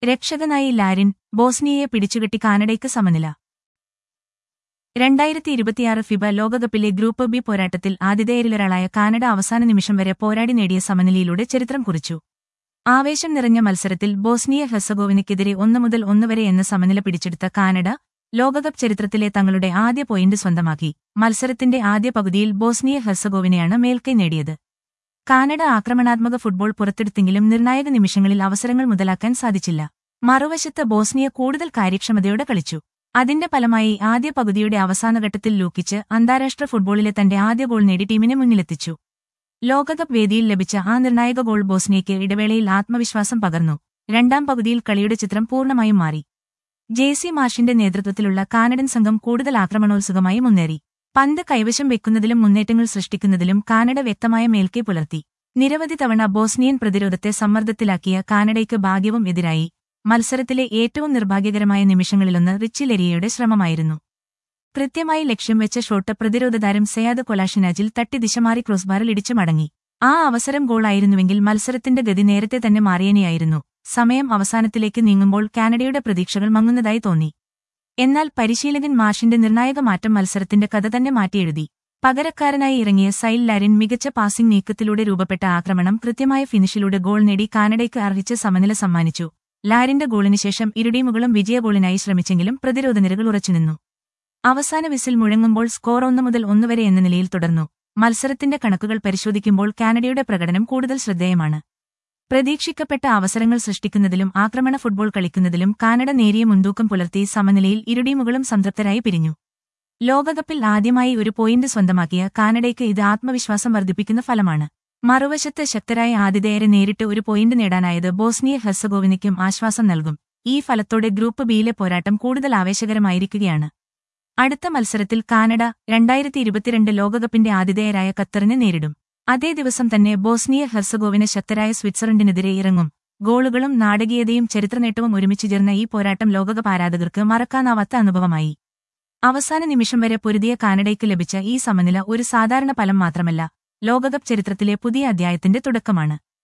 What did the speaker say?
രക്ഷകനായി ലാരിൻ ബോസ്നിയയെ പിടിച്ചുകെട്ടി കാനഡയ്ക്ക് സമനില രണ്ടായിരത്തി ഇരുപത്തിയാറ് ഫിബ ലോകകപ്പിലെ ഗ്രൂപ്പ് ബി പോരാട്ടത്തിൽ ആതിഥേയരിലൊരാളായ കാനഡ അവസാന നിമിഷം വരെ പോരാടി നേടിയ സമനിലയിലൂടെ ചരിത്രം കുറിച്ചു ആവേശം നിറഞ്ഞ മത്സരത്തിൽ ബോസ്നിയ ഹെസഗോവിനയ്ക്കെതിരെ ഒന്നു മുതൽ ഒന്ന് വരെ എന്ന സമനില പിടിച്ചെടുത്ത കാനഡ ലോകകപ്പ് ചരിത്രത്തിലെ തങ്ങളുടെ ആദ്യ പോയിന്റ് സ്വന്തമാക്കി മത്സരത്തിന്റെ ആദ്യ പകുതിയിൽ ബോസ്നിയ ഹെസഗോവിനെയാണ് മേൽക്കൈ നേടിയത് കാനഡ ആക്രമണാത്മക ഫുട്ബോൾ പുറത്തെടുത്തെങ്കിലും നിർണായക നിമിഷങ്ങളിൽ അവസരങ്ങൾ മുതലാക്കാൻ സാധിച്ചില്ല മറുവശത്ത് ബോസ്നിയ കൂടുതൽ കാര്യക്ഷമതയോടെ കളിച്ചു അതിന്റെ ഫലമായി ആദ്യ പകുതിയുടെ അവസാനഘട്ടത്തിൽ ലൂക്കിച്ച് അന്താരാഷ്ട്ര ഫുട്ബോളിലെ തന്റെ ആദ്യ ഗോൾ നേടി ടീമിനെ മുന്നിലെത്തിച്ചു ലോകകപ്പ് വേദിയിൽ ലഭിച്ച ആ നിർണായക ഗോൾ ബോസ്നിയയ്ക്ക് ഇടവേളയിൽ ആത്മവിശ്വാസം പകർന്നു രണ്ടാം പകുതിയിൽ കളിയുടെ ചിത്രം പൂർണ്ണമായും മാറി ജെ സി മാർഷിന്റെ നേതൃത്വത്തിലുള്ള കാനഡൻ സംഘം കൂടുതൽ ആക്രമണോത്സുകമായി മുന്നേറി പന്ത് കൈവശം വെക്കുന്നതിലും മുന്നേറ്റങ്ങൾ സൃഷ്ടിക്കുന്നതിലും കാനഡ വ്യക്തമായ മേൽക്കൈ പുലർത്തി നിരവധി തവണ ബോസ്നിയൻ പ്രതിരോധത്തെ സമ്മർദ്ദത്തിലാക്കിയ കാനഡയ്ക്ക് ഭാഗ്യവും എതിരായി മത്സരത്തിലെ ഏറ്റവും നിർഭാഗ്യകരമായ നിമിഷങ്ങളിലൊന്ന് റിച്ചി ലെരിയയുടെ ശ്രമമായിരുന്നു കൃത്യമായി ലക്ഷ്യം വെച്ച ഷോട്ട് പ്രതിരോധ താരം സെയാദ് കൊലാഷിനാജിൽ തട്ടി ദിശമാറി ക്രോസ്ബാറിൽ ഇടിച്ചു മടങ്ങി ആ അവസരം ഗോളായിരുന്നുവെങ്കിൽ മത്സരത്തിന്റെ ഗതി നേരത്തെ തന്നെ മാറിയനെയായിരുന്നു സമയം അവസാനത്തിലേക്ക് നീങ്ങുമ്പോൾ കാനഡയുടെ പ്രതീക്ഷകൾ മങ്ങുന്നതായി തോന്നി എന്നാൽ പരിശീലകൻ മാഷിന്റെ നിർണായക മാറ്റം മത്സരത്തിന്റെ കഥ തന്നെ മാറ്റിയെഴുതി പകരക്കാരനായി ഇറങ്ങിയ സൈൽ ലാരിൻ മികച്ച പാസിംഗ് നീക്കത്തിലൂടെ രൂപപ്പെട്ട ആക്രമണം കൃത്യമായ ഫിനിഷിലൂടെ ഗോൾ നേടി കാനഡയ്ക്ക് അർഹിച്ച സമനില സമ്മാനിച്ചു ലാരിന്റെ ഗോളിന് ശേഷം ഇരുടീമുകളും വിജയഗോളിനായി ശ്രമിച്ചെങ്കിലും പ്രതിരോധ നിരകൾ ഉറച്ചുനിന്നു അവസാന വിസിൽ മുഴങ്ങുമ്പോൾ സ്കോർ ഒന്ന് മുതൽ ഒന്ന് വരെ എന്ന നിലയിൽ തുടർന്നു മത്സരത്തിന്റെ കണക്കുകൾ പരിശോധിക്കുമ്പോൾ കാനഡയുടെ പ്രകടനം കൂടുതൽ ശ്രദ്ധേയമാണ് പ്രതീക്ഷിക്കപ്പെട്ട അവസരങ്ങൾ സൃഷ്ടിക്കുന്നതിലും ആക്രമണ ഫുട്ബോൾ കളിക്കുന്നതിലും കാനഡ നേരിയ മുൻതൂക്കം പുലർത്തി സമനിലയിൽ ഇരുടീമുകളും സംതൃപ്തരായി പിരിഞ്ഞു ലോകകപ്പിൽ ആദ്യമായി ഒരു പോയിന്റ് സ്വന്തമാക്കിയ കാനഡയ്ക്ക് ഇത് ആത്മവിശ്വാസം വർദ്ധിപ്പിക്കുന്ന ഫലമാണ് മറുവശത്ത് ശക്തരായ ആതിഥേയരെ നേരിട്ട് ഒരു പോയിന്റ് നേടാനായത് ബോസ്നിയ ഹെർസഗോവിനയ്ക്കും ആശ്വാസം നൽകും ഈ ഫലത്തോടെ ഗ്രൂപ്പ് ബിയിലെ പോരാട്ടം കൂടുതൽ ആവേശകരമായിരിക്കുകയാണ് അടുത്ത മത്സരത്തിൽ കാനഡ രണ്ടായിരത്തി ഇരുപത്തിരണ്ട് ലോകകപ്പിന്റെ ആതിഥേയരായ ഖത്തറിനെ നേരിടും അതേ ദിവസം തന്നെ ബോസ്നിയ ഹെർസഗോവിന് ശക്തരായ സ്വിറ്റ്സർലൻഡിനെതിരെ ഇറങ്ങും ഗോളുകളും നാടകീയതയും ചരിത്രനേട്ടവും ഒരുമിച്ച് ചേർന്ന ഈ പോരാട്ടം ലോകകപ്പ് ആരാധകർക്ക് മറക്കാനാവാത്ത അനുഭവമായി അവസാന നിമിഷം വരെ പൊരുതിയ കാനഡയ്ക്ക് ലഭിച്ച ഈ സമനില ഒരു സാധാരണ ഫലം മാത്രമല്ല ലോകകപ്പ് ചരിത്രത്തിലെ പുതിയ അധ്യായത്തിന്റെ തുടക്കമാണ്